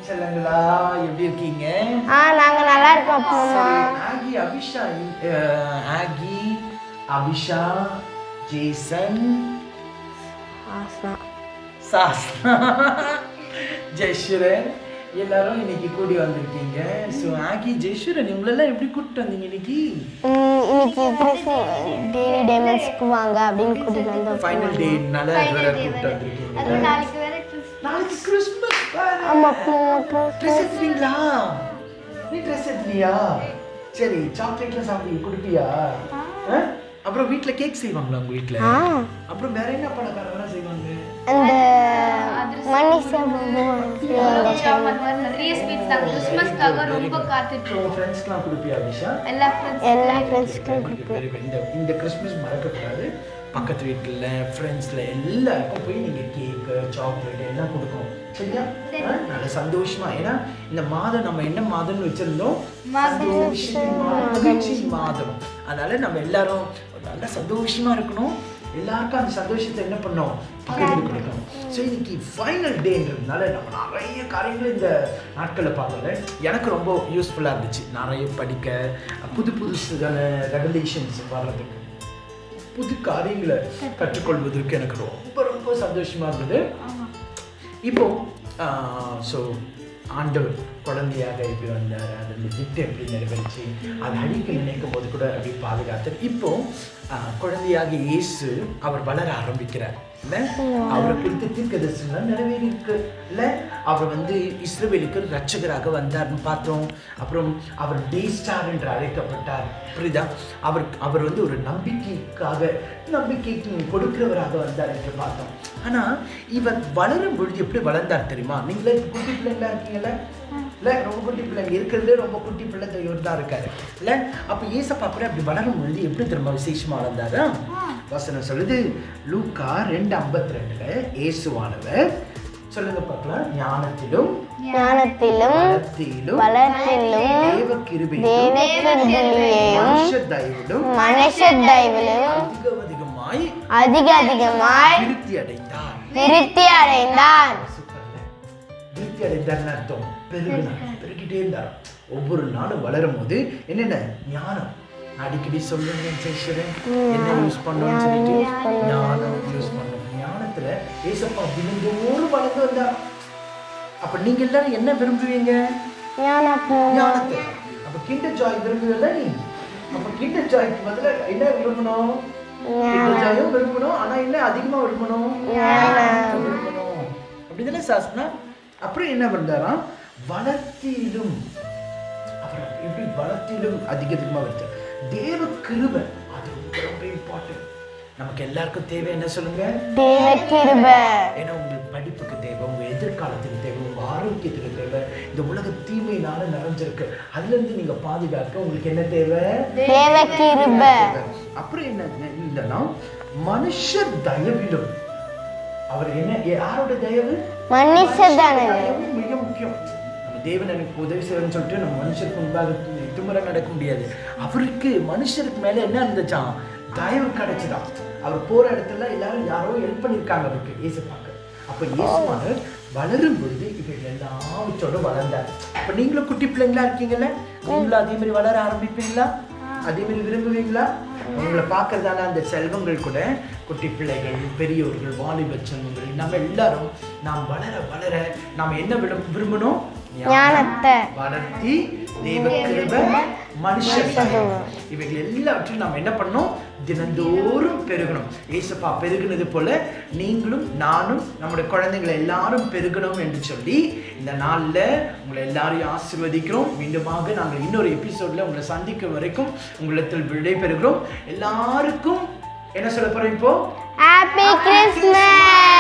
செல்லங்களா எப்படி இருக்கீங்க ஆ நாங்க நல்லா இருக்கோம் அப்பா அம்மா சரி, ஆகி அபிஷா அஹ், ஆகி அபிஷா ஜேசன் ஆசா சாஸ்னா ஜெயஸ்வரன் எல்லாரும் இன்னைக்கு கூடி வந்திருக்கீங்க ஸோ ஆகி ஜெயஸ்வரன் இவங்களெல்லாம் எப்படி கூப்பிட்டு வந்தீங்க இன்னைக்கு ம், இன்னைக்கு கிறிஸ்மஸ் டெய்லி டைமண்ட்ஸ்க்கு வாங்க அப்படின்னு கூட்டிட்டு வந்தோம் ஃபைனல் டேனால வேற கூப்பிட்டு வந்திருக்கீங்க நாளைக்கு வேற கிறிஸ்மஸ் நாளைக்கு கிறிஸ்மஸ் ஆமா அப்பா அம்மா ட்ரெஸ் எடுத்துறீங்களா நீ ட்ரெஸ் எடுத்துறியா சரி சாக்லேட்லாம் சாப்பிடுங்க குடிப்பியா ஆ? அப்புறம் வீட்ல கேக் செய்வாங்களா உங்க வீட்ல ஆ அப்புறம் வேற என்ன பலகாரம்லாம் செய்வாங்க அந்த மனிஷா நிறைய ஸ்வீட்ஸ் நாங்கள் கிறிஸ்மஸ்க்காக ரொம்ப காத்துட்டு உங்க ஃப்ரெண்ட்ஸ்க்குலாம் கொடுப்பியா அபிஷா எல்லா ஃப்ரெண்ட்ஸ் எல்லா ஃப்ரெண்ட்ஸ்க்கும் Very good, very good. இந்த இந்த கிறிஸ்மஸ் மறக்கக்கூடாது பக்கத்து வீட்டில் ஃப்ரெண்ட்ஸில் எல்லாருக்கும் போய் நீங்கள் கேக்கு சாக்லேட் எல்லாம் கொடுக்கணும் சரியா ஆ? நல்ல சந்தோஷமா ஏன்னா இந்த மாதம் நம்ம என்ன மாதம்னு வச்சிருந்தோம் சந்தோஷத்தின் மாதம், மகிழ்ச்சியின் மாதம் அதனால நம்ம எல்லாரும் நல்ல சந்தோஷமா இருக்கணும் எல்லாருக்கும் அந்த சந்தோஷத்தை என்ன பண்ணோம் பகிர்ந்து கொடுக்கணும் ஸோ இன்னைக்கு ஃபைனல் டேன்றதுனால நம்ம நிறைய காரியங்கள் இந்த நாட்களில் பார்த்தோம்ல எனக்கு ரொம்ப யூஸ்ஃபுல்லாக இருந்துச்சு நிறைய படிக்க புது புதுசான ரெவலேஷன்ஸ் வர்றதுக்கு புது காரியங்களை கற்றுக்கொள்வதற்கு எனக்கு ரொம்ப ரொம்ப சந்தோஷமா இருந்தது இப்போ ஸோ ஆண்டவர் குழந்தையாக எப்படி வந்தார் அதனுடைய திட்டம் எப்படி நிறைவேறிச்சு அதை அழிக்க நினைக்கும் போது கூட அப்படி பாதுகாத்தார் இப்போ ஆஹ், குழந்தையாக இயேசு அவர் வளர ஆரம்பிக்கிறார் இல்ல அவரை குறித்து தீர்க்கதரிசனம் நிறைவேறி இருக்கு இல்ல அவர் வந்து இஸ்ரவேலுக்கு ரட்சகராக வந்தார்னு பார்த்தோம் அப்புறம் அவர் டே ஸ்டார் என்று அழைக்கப்பட்டார் புரியுதா அவர் அவர் வந்து ஒரு நம்பிக்கைக்காக நம்பிக்கைக்கு கொடுக்கிறவராக வந்தார் என்று பார்த்தோம் ஆனா இவர் வளரும் பொழுது எப்படி வளர்ந்தார் தெரியுமா நீங்களே இப்ப குட்டி பிள்ளைங்களா இருக்கீங்கல்ல இல்ல ரொம்ப குட்டி பிள்ளைங்க இருக்கிறதுலே ரொம்ப குட்டி பிள்ளை இவர் தான் இருக்காரு இல்ல அப்ப ஏசப்பா கூட அப்படி வளரும் பொழுது எப்படி திரும்ப விசேஷமா வளர்ந்தாரா வசனம் சொல்லுது லூக்கா ரெண்டு ஐம்பத்தி ரெண்டுல இயேசுவானவர் சொல்லுங்க பார்க்கலாம் ஞானத்திலும் ஞானத்திலும் வளத்திலும் வளர்ச்சியிலும் தேவ கிருபையிலும் தேவக்கிருபையையும் மனுஷ தயவிலும் மனுஷ தயவிலும் அதிக அதிகமாய் அதிக அதிகமாய் விருத்தி அடைந்தார் விருத்தி அடைந்தான் சூப்பர்ல. விருத்தி அடைந்தார்னு அர்த்தம் பெருகினார் பெருகிட்டே இருந்தார் ஒவ்வொரு நாளும் வளரும் போது என்னென்ன ஞானம் நான் அடிக்கடி சொல்லுங்க சேஸ்வரன் என்ன யூஸ் பண்ணணும்னு சொல்லிட்டு ஞானம் யூஸ் பண்ணணும் ஞானத்துல ஏசப்பா தினந்தோறும் வளர்ந்து வந்தார் அப்ப நீங்க எல்லாரும் என்ன விரும்புவீங்க ஞானத்திலும் ஞானத்தை அப்ப கிண்டர் ஜாய் விரும்புவல நீ அப்ப கிண்டர் ஜாய்க்கு பதிலா என்ன விரும்பணும் கிண்டர் ஜாயும் விரும்பணும் ஆனா என்ன அதிகமா விரும்பணும் ஞானத்தை விரும்பணும் அப்படிதானே சாஸ்திரா அப்புறம் என்ன பண்றாராம் வளர்த்தியிலும் அவர் எப்படி வளர்த்தியிலும் அதிக அதிகமா வருது தேவ கிருபை அது ரொம்ப ரொம்ப இம்பார்ட்டன்ட் நமக்கு எல்லாருக்கும் தேவை என்ன சொல்லுங்க தேவக்கிருபை ஏன்னா உங்களுக்கு படிப்புக்கு தேவை உங்க எதிர்காலத்துக்கு தேவை உங்க ஆரோக்கியத்துக்கு தேவை இந்த உலக தீமையினால நிறைஞ்சிருக்கு அதுல இருந்து நீங்க பாதுகாக்க உங்களுக்கு என்ன தேவை தேவக்கிருபை அப்புறம் என்ன இல்லைன்னா மனுஷர் தயவிலும் அவர் என்ன யாரோட தயவு மனுஷதானே தயவு மிக முக்கியம் நம்ம தேவன் எனக்கு உதவி செய்யணும்னு சொல்லிட்டு நம்ம மனுஷருக்கு முன்பாக தி- திமிர நடக்க முடியாது அவருக்கு மனுஷருக்கு மேல என்ன இருந்துச்சாம் தயவு கிடைச்சுதான் அவர் போற இடத்துல எல்லாரும் யாரோ ஹெல்ப் பண்ணியிருக்காங்க அவருக்கு இயேசுப்பாக்கு அப்ப இயேசுவானவர் வளரும் பொழுது இவர்கள் எல்லாவற்றோட வளர்ந்தார் அப்ப நீங்களும் குட்டி பிள்ளைங்களா இருக்கீங்கல்ல நீங்களும் அதே மாதிரி வளர ஆரம்பிப்பீங்களா அதே மாதிரி விரும்புவீங்களா உங்களை பார்க்கறதான அந்த செல்வங்கள் கூட குட்டி பிள்ளைகள் பெரியோர்கள் வாலிப செல்வங்கள் நம்ம எல்லாரும் நாம் வளர வளர நாம் என்ன விரும்- விரும்பணும் ஞானத்தை. வளர்த்தி தெய்வ கிருபை மனுஷ தயவு. இவைகள் எல்லாவற்றையும் நாம் என்ன பண்ணணும் தினந்தோறும் பெருகணும் ஏசப்பா பெருகினது போல நீங்களும் நானும் நம்முடைய குழந்தைங்களை எல்லாரும் பெருகணும் என்று சொல்லி இந்த நாள்ல உங்களை எல்லாரையும் ஆசீர்வதிக்கிறோம் மீண்டுமாக நாங்கள் இன்னொரு எபிசோட்ல உங்களை சந்திக்கும் வரைக்கும் உங்களிடத்தில் விடைபெறுகிறோம் எல்லாருக்கும் என்ன சொல்ல போறோம் இப்போ ஹாப்பி கிறிஸ்மஸ்